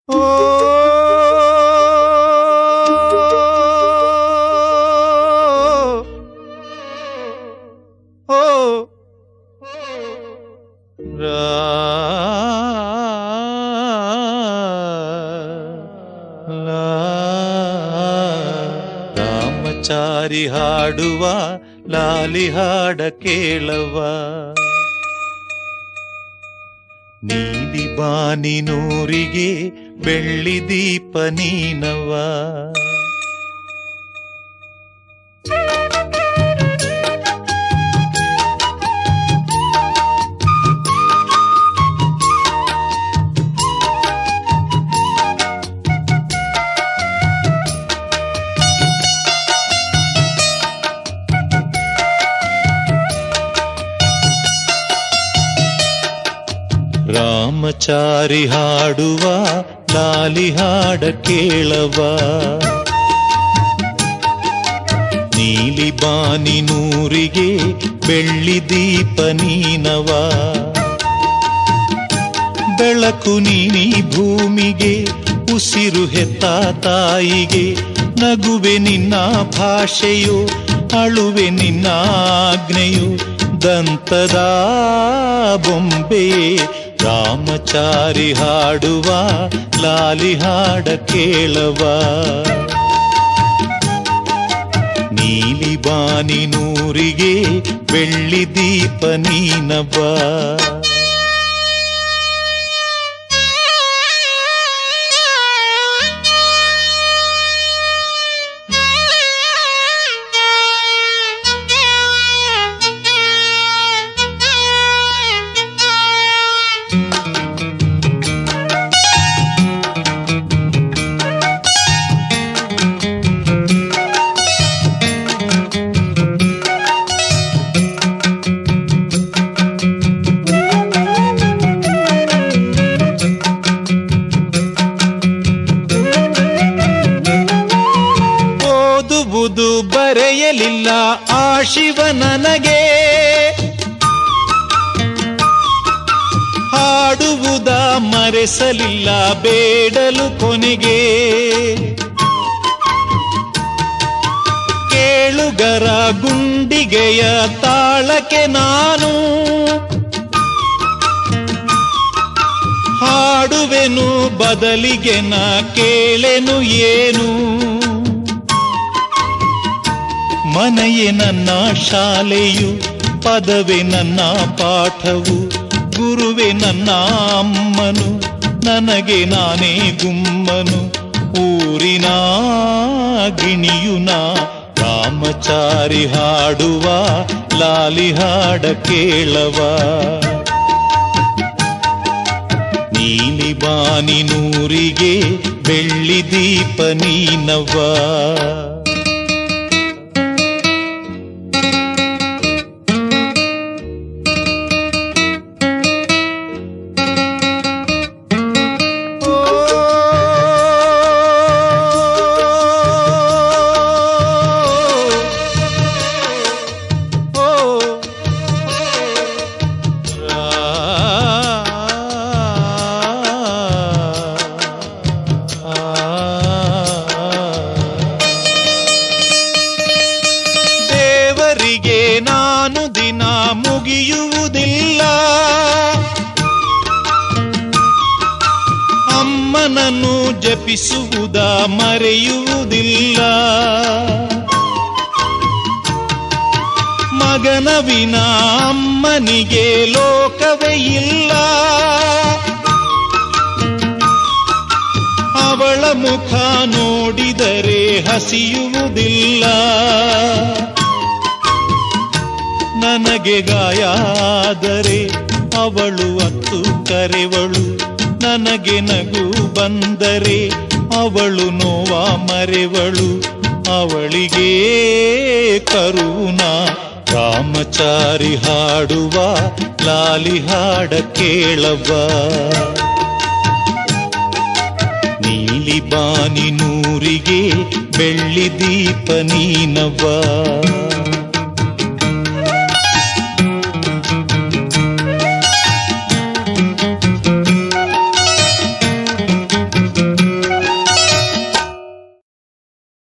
ಓ ಓ ರಾಮಚಾರಿ ಹಾಡುವ ಲಾಲಿ ಹಾಡ ಕೇಳವ ನೀಲಿ ಬಾನಿನೂರಿಗೆ ಬೆಳ್ಳಿ ದೀಪ ನೀನವ ರಾಮಚಾರಿ ಹಾಡುವ ಲಾಲಿ ಹಾಡ ಕೇಳವ ನೀಲಿ ಬಾನಿನೂರಿಗೆ ಬೆಳ್ಳಿ ದೀಪ ನೀನವ ಬೆಳಕು ನೀನಿ ಭೂಮಿಗೆ ಉಸಿರು ಹೆತ್ತ ತಾಯಿಗೆ ನಗುವೆ ನಿನ್ನ ಭಾಷೆಯು ಅಳುವೆ ನಿನ್ನ ಆಜ್ಞೆಯು ದಂತದ ಬೊಂಬೆ ರಾಮಚಾರಿ ಹಾಡುವ ಲಾಲಿ ಹಾಡ ಕೇಳವ ನೀಲಿ ಬಾನಿನೂರಿಗೆ ಬೆಳ್ಳಿ ದೀಪ ನೀನವ ಓದುವುದು ಬರೆಯಲಿಲ್ಲ ಆ ಶಿವ ನನಗೆ ಹಾಡುವುದ ಮರೆಸಲಿಲ್ಲ ಬೇಡಲು ಕೊನೆಗೆ ಕೇಳುಗರ ಗುಂಡಿಗೆಯ ತಾಳಕ್ಕೆ ನಾನು ಹಾಡುವೆನು ಬದಲಿಗೆ ನಾ ಕೇಳೆನು ಏನು ಮನೆಯೇ ನನ್ನ ಶಾಲೆಯು ಪದವೇ ನನ್ನ ಪಾಠವು ಗುರುವೆ ನನ್ನ ಅಮ್ಮನು ನನಗೆ ನಾನೇ ಗುಮ್ಮನು ಊರಿನ ಗಿಣಿಯು ನಾ ರಾಮಚಾರಿ ಹಾಡುವ ಲಾಲಿ ಹಾಡ ಕೇಳವ ನೀಲಿ ಬಾನಿನೂರಿಗೆ ಬೆಳ್ಳಿ ದೀಪ ನೀನವ ದೇವರಿಗೆ ನಾನು ದಿನ ಮುಗಿಯುವುದಿಲ್ಲ ಅಮ್ಮನನ್ನು ಜಪಿಸುವುದ ಮರೆಯುವುದಿಲ್ಲ ಮಗನ ವಿನ ಅಮ್ಮನಿಗೆ ಲೋಕವೇ ಇಲ್ಲ ಅವಳ ಮುಖ ನೋಡಿದರೆ ಹಸಿಯುವುದಿಲ್ಲ ನನಗೆ ಗಾಯ ಆದರೆ ಅವಳು ಅತ್ತು ಕರೆವಳು ನನಗೆ ನಗು ಬಂದರೆ ಅವಳು ನೋವ ಮರೆವಳು ಅವಳಿಗೆ ಕರುಣ ರಾಮಚಾರಿ ಹಾಡುವ ಲಾಲಿ ಹಾಡ ಕೇಳವ ನೀಲಿ ಬಾನಿನೂರಿಗೆ ಬೆಳ್ಳಿ ದೀಪ ನೀನವ